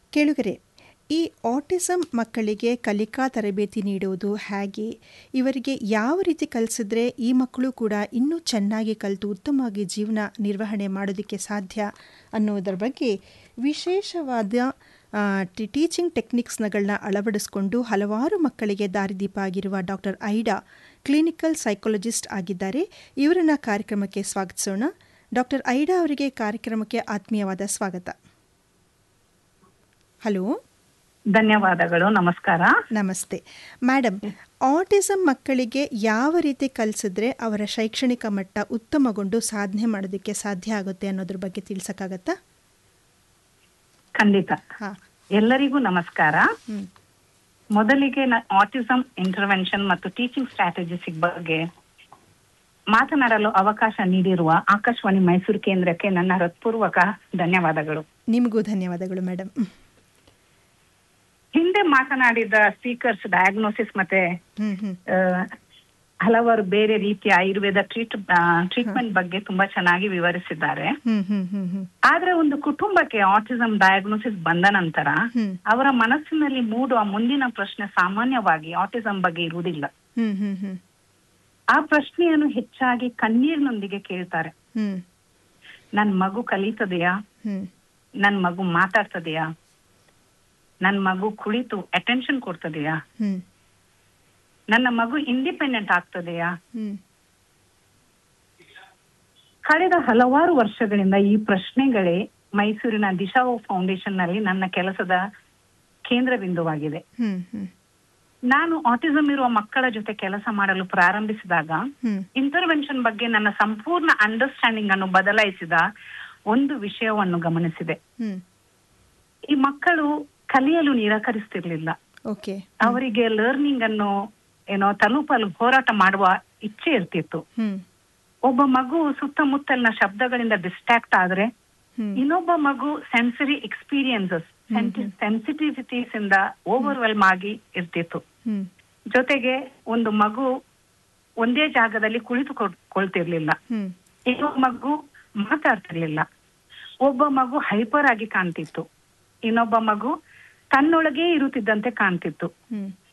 ಕೇಳುಗರೆ ಈ ಆಟಿಸಮ್ ಮಕ್ಕಳಿಗೆ ಕಲಿಕಾ ತರಬೇತಿ ನೀಡುವುದು ಹೇಗೆ ಇವರಿಗೆ ಯಾವ ರೀತಿ ಕಲಿಸಿದ್ರೆ ಈ ಮಕ್ಕಳು ಕೂಡ ಇನ್ನೂ ಚೆನ್ನಾಗಿ ಕಲಿತು ಉತ್ತಮವಾಗಿ ಜೀವನ ನಿರ್ವಹಣೆ ಮಾಡೋದಕ್ಕೆ ಸಾಧ್ಯ ಅನ್ನೋದರ ಬಗ್ಗೆ ವಿಶೇಷವಾದ ಆ, ಟಿ- ಟೀಚಿಂಗ್ ಟೆಕ್ನಿಕ್ಸ್ನಗಳನ್ನ ಅಳವಡಿಸಿಕೊಂಡು ಹಲವಾರು ಮಕ್ಕಳಿಗೆ ದಾರಿದೀಪ ಆಗಿರುವ ಡಾಕ್ಟರ್ ಐಡಾ ಕ್ಲಿನಿಕಲ್ ಸೈಕಾಲಜಿಸ್ಟ್ ಆಗಿದ್ದಾರೆ ಇವರನ್ನ ಕಾರ್ಯಕ್ರಮಕ್ಕೆ ಸ್ವಾಗತಿಸೋಣ ಡಾಕ್ಟರ್ ಐಡಾ ಅವರಿಗೆ ಕಾರ್ಯಕ್ರಮಕ್ಕೆ ಆತ್ಮೀಯವಾದ ಸ್ವಾಗತ ಹಲೋ ಧನ್ಯವಾದಗಳು ನಮಸ್ಕಾರ ನಮಸ್ತೆ ಮೇಡಮ್ ಆಟಿಸಮ್ ಮಕ್ಕಳಿಗೆ ಯಾವ ರೀತಿ ಕಲಿಸಿದ್ರೆ ಅವರ ಶೈಕ್ಷಣಿಕ ಮಟ್ಟ ಉತ್ತಮಗೊಂಡು ಸಾಧನೆ ಮಾಡೋದಕ್ಕೆ ಸಾಧ್ಯ ಆಗುತ್ತೆ ಅನ್ನೋದ್ರ ಬಗ್ಗೆ ತಿಳಿಸಕ್ಕಾಗತ್ತಾ ಖಂಡಿತ ಹಾಂ ಎಲ್ಲರಿಗೂ ನಮಸ್ಕಾರ ಹ್ಞೂ ಮೊದಲಿಗೆ ಆಟಿಸಂ ಇಂಟರ್ವೆನ್ಷನ್ ಮತ್ತು ಟೀಚಿಂಗ್ ಸ್ಟ್ರಾಟಜಿಸ್ ಬಗ್ಗೆ ಮಾತನಾಡಲು ಅವಕಾಶ ನೀಡಿರುವ ಆಕಾಶವಾಣಿ ಮೈಸೂರು ಕೇಂದ್ರಕ್ಕೆ ನನ್ನ ಹೃತ್ಪೂರ್ವಕ ಧನ್ಯವಾದಗಳು ನಿಮಗೂ ಧನ್ಯವಾದಗಳು ಮೇಡಮ್ ಹಿಂದೆ ಮಾತನಾಡಿದ ಸ್ಪೀಕರ್ಸ್ ಡಯಾಗ್ನೋಸಿಸ್ ಮತ್ತೆ ಹ್ಞೂ ಹ್ಞೂ ಆ, ಹಲವಾರು ಬೇರೆ ರೀತಿಯ ಆಯುರ್ವೇದ ಟ್ರೀಟ್ ಟ್ರೀಟ್ಮೆಂಟ್ ಬಗ್ಗೆ ತುಂಬಾ ಚೆನ್ನಾಗಿ ವಿವರಿಸಿದ್ದಾರೆ ಹ್ಞೂ ಹ್ಞೂ ಹ್ಞೂ ಹ್ಞೂ ಆದ್ರೆ ಒಂದು ಕುಟುಂಬಕ್ಕೆ ಆಟಿಸಂ ಡಯಾಗ್ನೋಸಿಸ್ ಬಂದ ನಂತರ ಹ್ಞೂ ಅವರ ಮನಸ್ಸಿನಲ್ಲಿ ಮೂಡುವ ಮುಂದಿನ ಪ್ರಶ್ನೆ ಸಾಮಾನ್ಯವಾಗಿ ಆಟಿಸಂ ಬಗ್ಗೆ ಇರುವುದಿಲ್ಲ ಹ್ಞೂ ಹ್ಞೂ ಹ್ಞೂ ಆ ಪ್ರಶ್ನೆಯನ್ನು ಹೆಚ್ಚಾಗಿ ಕಣ್ಣೀರಿನೊಂದಿಗೆ ಕೇಳ್ತಾರೆ ಹ್ಞೂ ನನ್ ಮಗು ಕಲಿತದೆಯಾ ಹ್ಞೂ ನನ್ ಮಗು ಮಾತಾಡ್ತದೆಯಾ ನನ್ ಮಗು ಕುಳಿತು ಅಟೆನ್ಷನ್ ಕೊಡ್ತದೆಯಾ ಹ್ಞೂ ನನ್ನ ಮಗು ಇಂಡಿಪೆಂಡೆಂಟ್ ಆಗ್ತದೆಯಾ ಹ್ಞೂ ಕಳೆದ ಹಲವಾರು ವರ್ಷಗಳಿಂದ ಈ ಪ್ರಶ್ನೆಗಳೇ ಮೈಸೂರಿನ ದಿಶಾ ಫೌಂಡೇಶನ್ ನಲ್ಲಿ ನನ್ನ ಕೆಲಸದ ಕೇಂದ್ರ ಬಿಂದುವಾಗಿದೆ ಹ್ಞೂ ಹ್ಞೂ ನಾನು ಆಟಿಸಂ ಇರುವ ಮಕ್ಕಳ ಜೊತೆ ಕೆಲಸ ಮಾಡಲು ಪ್ರಾರಂಭಿಸಿದಾಗ ಹ್ಞೂ ಇಂಟರ್ವೆನ್ಷನ್ ಬಗ್ಗೆ ನನ್ನ ಸಂಪೂರ್ಣ ಅಂಡರ್ಸ್ಟ್ಯಾಂಡಿಂಗ್ ಅನ್ನು ಬದಲಾಯಿಸಿದ ಒಂದು ವಿಷಯವನ್ನು ಗಮನಿಸಿದೆ ಹ್ಞೂ ಈ ಮಕ್ಕಳು ಕಲಿಯಲು ನಿರಾಕರಿಸ್ತಿರ್ಲಿಲ್ಲ ಓಕೆ ಅವರಿಗೆ ಲರ್ನಿಂಗ್ ಅನ್ನು ಏನೋ ತಲುಪಲು ಹೋರಾಟ ಮಾಡುವ ಇಚ್ಛೆ ಇರ್ತಿತ್ತು ಹ್ಞೂ ಒಬ್ಬ ಮಗು ಸುತ್ತಮುತ್ತಲಿನ ಶಬ್ದಗಳಿಂದ ಡಿಸ್ಟ್ರಾಕ್ಟ್ ಆದ್ರೆ ಹ್ಞೂ ಇನ್ನೊಬ್ಬ ಮಗು ಸೆನ್ಸರಿ ಎಕ್ಸ್ಪೀರಿಯನ್ಸಸ್ ಸೆನ್ಸಿಟಿವಿಟೀಸ್ ಇಂದ ಓವರ್ವೆಲ್ಮ್ ಆಗಿ ಇರ್ತಿತ್ತು ಹ್ಞೂ ಜೊತೆಗೆ ಒಂದು ಮಗು ಒಂದೇ ಜಾಗದಲ್ಲಿ ಕುಳಿತುಕೊಳ್ತಿರ್ಲಿಲ್ಲ ಹ್ಞೂ ಇನ್ನೊಬ್ಬ ಮಗು ಮಾತಾಡ್ತಿರ್ಲಿಲ್ಲ ಒಬ್ಬ ಮಗು ಹೈಪರ್ ಆಗಿ ಕಾಣ್ತಿತ್ತು ಇನ್ನೊಬ್ಬ ಮಗು ತನ್ನೊಳಗೇ ಇರುತ್ತಿದ್ದಂತೆ ಕಾಣ್ತಿತ್ತು ಹ್ಞೂ